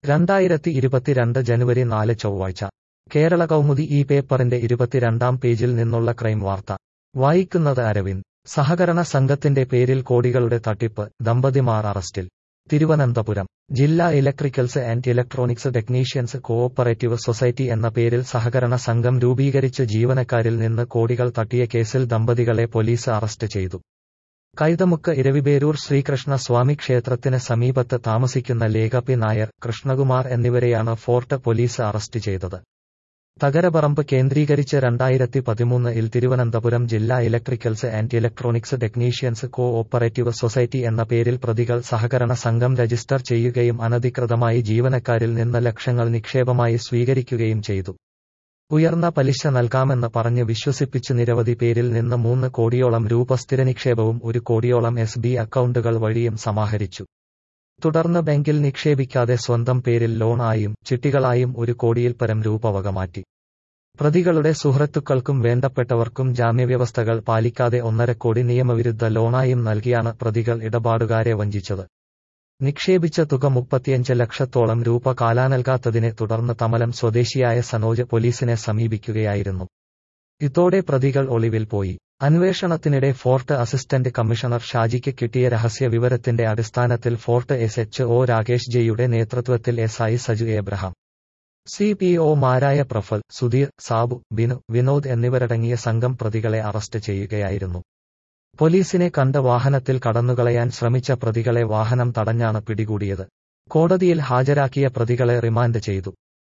രണ്ടായിരത്തി ഇരുപത്തിരണ്ട് ജനുവരി നാല് ചൊവ്വാഴ്ച കേരള കൗമുദി ഈ പേപ്പറിന്റെ ഇരുപത്തിരണ്ടാം പേജിൽ നിന്നുള്ള ക്രൈം വാർത്ത വായിക്കുന്നത് അരവിന്ദ് സഹകരണ സംഘത്തിന്റെ പേരിൽ കോടികളുടെ തട്ടിപ്പ് ദമ്പതിമാർ അറസ്റ്റിൽ തിരുവനന്തപുരം ജില്ലാ electricals and electronics technicians cooperative society എന്ന പേരിൽ സഹകരണ സംഘം രൂപീകരിച്ച് ജീവനക്കാരിൽ നിന്ന് കോടികൾ തട്ടിയ കേസിൽ ദമ്പതികളെ പോലീസ് അറസ്റ്റ് ചെയ്തു കൈതമുക്ക് ഇരവിപേരൂർ ശ്രീകൃഷ്ണ സ്വാമി ക്ഷേത്രത്തിന് സമീപത്ത് താമസിക്കുന്ന ലേഖ പി നായർ കൃഷ്ണകുമാർ എന്നിവരെയാണ് ഫോർട്ട് പോലീസ് അറസ്റ്റ് ചെയ്തത് തകരപറമ്പ് കേന്ദ്രീകരിച്ച് രണ്ടായിരത്തി പതിമൂന്നിൽ തിരുവനന്തപുരം ജില്ലാ electricals and electronics technicians co operative society എന്ന പേരിൽ പ്രതികൾ സഹകരണ സംഘം രജിസ്റ്റർ ചെയ്യുകയും അനധികൃതമായി ജീവനക്കാരിൽ നിന്ന് ലക്ഷങ്ങൾ നിക്ഷേപമായി സ്വീകരിക്കുകയും ചെയ്തു ഉയർന്ന പലിശ നൽകാമെന്ന് പറഞ്ഞ് വിശ്വസിപ്പിച്ച് നിരവധി പേരിൽ നിന്ന് മൂന്ന് കോടിയോളം രൂപ സ്ഥിരനിക്ഷേപവും ഒരു കോടിയോളം എസ് ബി അക്കൗണ്ടുകൾ വഴിയും സമാഹരിച്ചു തുടർന്ന് ബാങ്കിൽ നിക്ഷേപിക്കാതെ സ്വന്തം പേരിൽ ലോണായും ചിട്ടികളായും ഒരു കോടിയിൽ പരം രൂപ വകമാറ്റി പ്രതികളുടെ സുഹൃത്തുക്കൾക്കും വേണ്ടപ്പെട്ടവർക്കും ജാമ്യവ്യവസ്ഥകൾ പാലിക്കാതെ ഒന്നര കോടി നിയമവിരുദ്ധ ലോണായും നൽകിയാണ് പ്രതികൾ ഇടപാടുകാരെ വഞ്ചിച്ചത് നിക്ഷേപിച്ച തുക മുപ്പത്തിയഞ്ച് ലക്ഷത്തോളം രൂപ കാലാനൽകാത്തതിനെ തുടർന്ന് തമലം സ്വദേശിയായ സനോജ് പോലീസിനെ സമീപിക്കുകയായിരുന്നു ഇതോടെ പ്രതികൾ ഒളിവിൽ പോയി അന്വേഷണത്തിനിടെ ഫോർട്ട് അസിസ്റ്റന്റ് കമ്മീഷണർ ഷാജിക്ക് കിട്ടിയ രഹസ്യ വിവരത്തിന്റെ അടിസ്ഥാനത്തിൽ fort S H O Rakesh ജെയുടെ നേതൃത്വത്തിൽ S I Saju Abraham C P ഒമാരായ പ്രഫൽ സുധീർ സാബു ബിനു വിനോദ് എന്നിവരടങ്ങിയ സംഘം പ്രതികളെ അറസ്റ്റ് ചെയ്യുകയായിരുന്നു പോലീസിനെ കണ്ട വാഹനത്തിൽ കടന്നുകളയാൻ ശ്രമിച്ച പ്രതികളെ വാഹനം തടഞ്ഞാണ് പിടികൂടിയത് കോടതിയിൽ ഹാജരാക്കിയ പ്രതികളെ റിമാൻഡ് ചെയ്തു